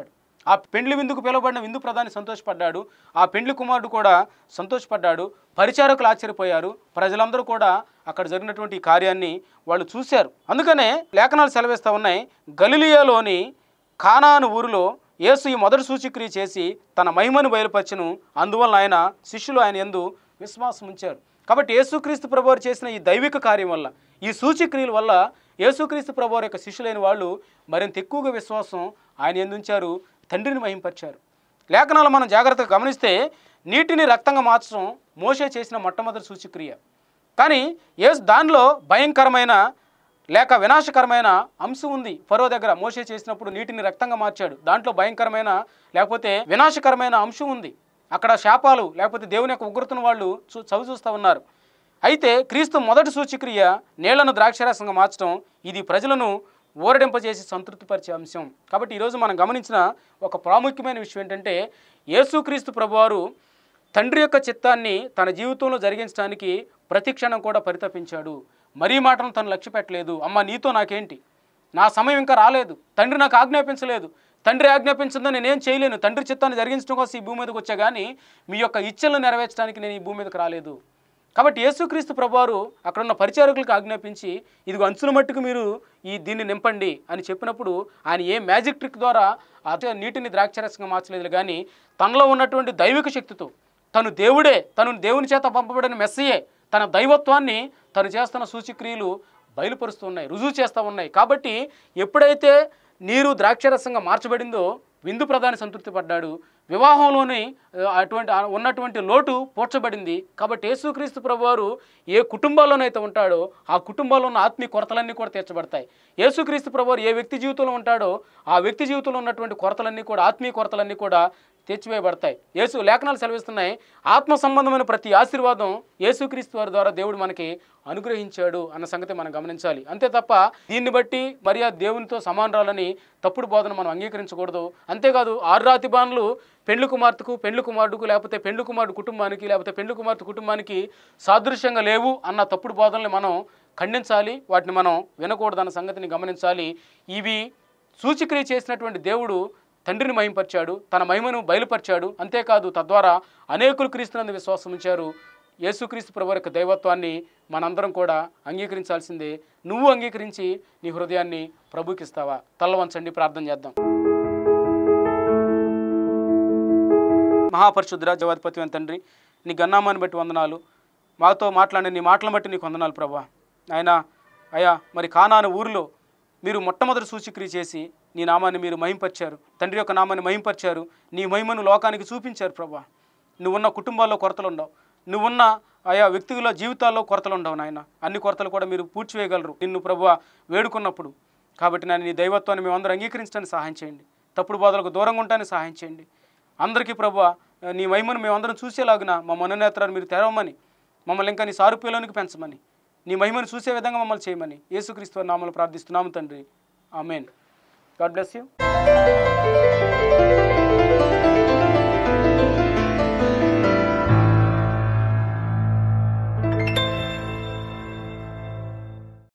ఆ పెండ్లి విందుకు పిలువబడిన విందు ప్రధాని సంతోషపడ్డాడు ఆ పెండ్లి కుమారుడు కూడా సంతోషపడ్డాడు పరిచారకులు ఆశ్చర్యపోయారు ప్రజలందరూ కూడా అక్కడ జరిగినటువంటి ఈ కార్యాన్ని వాళ్ళు చూశారు అందుకనే లేఖనాలు సెలవిస్తూ ఉన్నాయి గలిలియాలోని కానాను ఊరిలో యేసు ఈ మొదటి సూచిక్రియ చేసి తన మహిమను బయలుపరచును అందువలన ఆయన శిష్యులు ఆయన ఎందు విశ్వాసం ఉంచారు కాబట్టి యేసుక్రీస్తు ప్రభువారు చేసిన ఈ దైవిక కార్యం వల్ల ఈ సూచిక్రియల వల్ల యేసుక్రీస్తు ప్రభువారి యొక్క శిష్యులైన వాళ్ళు మరింత ఎక్కువగా విశ్వాసం ఆయన ఎందుంచారు తండ్రిని మహింపరిచారు లేఖనాలు మనం జాగ్రత్తగా గమనిస్తే నీటిని రక్తంగా మార్చడం మోషే చేసిన మొట్టమొదటి సూచిక్రియ కానీ ఏ దానిలో భయంకరమైన లేక వినాశకరమైన అంశం ఉంది ఫరో దగ్గర మోసే చేసినప్పుడు నీటిని రక్తంగా మార్చాడు దాంట్లో భయంకరమైన లేకపోతే వినాశకరమైన అంశం ఉంది అక్కడ శాపాలు లేకపోతే దేవుని యొక్క ఉగ్రతను వాళ్ళు చూ చవి చూస్తూ ఉన్నారు అయితే క్రీస్తు మొదటి సూచిక్రియ నీళ్లను ద్రాక్షరసంగా మార్చడం ఇది ప్రజలను ఊరడింపజేసి సంతృప్తిపరిచే అంశం కాబట్టి ఈరోజు మనం గమనించిన ఒక ప్రాముఖ్యమైన విషయం ఏంటంటే యేసుక్రీస్తు ప్రభువారు తండ్రి యొక్క చిత్తాన్ని తన జీవితంలో జరిగించడానికి ప్రతి క్షణం కూడా పరితపించాడు మరీ మాటను తను లక్ష్య పెట్టలేదు అమ్మ నీతో నాకేంటి నా సమయం ఇంకా రాలేదు తండ్రి నాకు ఆజ్ఞాపించలేదు తండ్రి ఆజ్ఞాపించిందో నేనేం చేయలేను తండ్రి చిత్తాన్ని జరిగించడం కోసం ఈ భూమి మీదకి వచ్చా కానీ మీ యొక్క ఇచ్చలను నెరవేర్చడానికి నేను ఈ భూమి మీదకి రాలేదు కాబట్టి యేసుక్రీస్తు ప్రభువారు అక్కడ ఉన్న పరిచారకులకు ఆజ్ఞాపించి ఇదిగో అంచుల మట్టుకు మీరు ఈ దీన్ని నింపండి అని చెప్పినప్పుడు ఆయన ఏ మ్యాజిక్ ట్రిక్ ద్వారా అదే నీటిని ద్రాక్షరసంగా మార్చలేదు కానీ తనలో ఉన్నటువంటి దైవిక శక్తితో తను దేవుడే తను దేవుని చేత పంపబడిన మెస్సయే తన దైవత్వాన్ని తను చేస్తున్న సూచక్రియలు బయలుపరుస్తూ ఉన్నాయి రుజువు చేస్తూ ఉన్నాయి కాబట్టి ఎప్పుడైతే నీరు ద్రాక్షరసంగా మార్చబడిందో విందు ప్రధాని సంతృప్తి పడ్డాడు వివాహంలోని ఆ, అటువంటి ఆ ఉన్నటువంటి లోటు పోడ్చబడింది కాబట్టి యేసుక్రీస్తు ప్రభువారు ఏ కుటుంబాల్లోనైతే ఉంటాడో ఆ కుటుంబాల్లో ఉన్న ఆత్మీయ కొరతలన్నీ కూడా తీర్చబడతాయి యేసుక్రీస్తు ప్రభువారు ఏ వ్యక్తి జీవితంలో ఉంటాడో ఆ వ్యక్తి జీవితంలో ఉన్నటువంటి కొరతలన్నీ కూడా ఆత్మీయ కొరతలన్నీ కూడా తీర్చివేయబడతాయి యేసు లేఖనాలు సెలవిస్తున్నాయి ఆత్మ సంబంధమైన ప్రతి ఆశీర్వాదం యేసుక్రీస్తు వారి ద్వారా దేవుడు మనకి అనుగ్రహించాడు అన్న సంగతి మనం గమనించాలి అంతే తప్ప దీన్ని బట్టి మరి ఆ దేవునితో సమానరాలని తప్పుడు బోధన మనం అంగీకరించకూడదు అంతేకాదు ఆరు రాతి బాణలు పెండ్లి కుమార్తెకు పెండ్లి కుమారుడుకు లేకపోతే పెండ్లి కుమారుడు కుటుంబానికి లేకపోతే పెండ్లి కుమార్తె కుటుంబానికి సాదృశ్యంగా లేవు అన్న తప్పుడు బోధనల్ని మనం ఖండించాలి వాటిని మనం వినకూడదన్న సంగతిని గమనించాలి ఇవి సూచిక్రియ చేసినటువంటి దేవుడు తండ్రిని మహింపరిచాడు తన మహిమను బయలుపరిచాడు అంతేకాదు తద్వారా అనేకులు క్రీస్తునందు విశ్వాసం ఉంచారు యేసుక్రీస్తు ప్రభు యొక్క దైవత్వాన్ని మనందరం కూడా అంగీకరించాల్సిందే నువ్వు అంగీకరించి నీ హృదయాన్ని ప్రభుకిస్తావా తల్ల వంచండి ప్రార్థన చేద్దాం మహాపరిశుద్ధుడ జవాధిపతి తండ్రి నీ గన్నామాన్ని బట్టి వందనాలు మాతో మాట్లాడిన నీ మాటలను బట్టి నీకు వందనాలు ప్రభా ఆయన అయ్యా మరి కానాను ఊరిలో మీరు మొట్టమొదటి సూచిక్రియ చేసి నీ నామాన్ని మీరు మహింపరిచారు తండ్రి యొక్క నామాన్ని మహింపరిచారు నీ మహిమను లోకానికి చూపించారు ప్రభా నువ్వున్న కుటుంబాల్లో కొరతలు ఉండవు నువ్వున్న ఆయా వ్యక్తుల జీవితాల్లో కొరతలు ఉండవు నాయన అన్ని కొరతలు కూడా మీరు పూడ్చివేయగలరు నిన్ను ప్రభు వేడుకున్నప్పుడు కాబట్టి నేను నీ దైవత్వాన్ని మేమందరం అంగీకరించడానికి సహాయం చేయండి తప్పుడు బాధలకు దూరంగా ఉండడానికి సహాయం చేయండి అందరికీ ప్రభు నీ మహిమను మేమందరం చూసేలాగున మా మనోనేత్రాన్ని మీరు తెరవమని మమ్మల్ని ఇంకా నీ సారూప్యలోనికి పెంచమని నీ మహిమను చూసే విధంగా మమ్మల్ని చేయమని యేసుక్రీస్తు నామలు ప్రార్థిస్తున్నాము తండ్రి ఆమెన్ గాడ్ బ్లెస్ యూ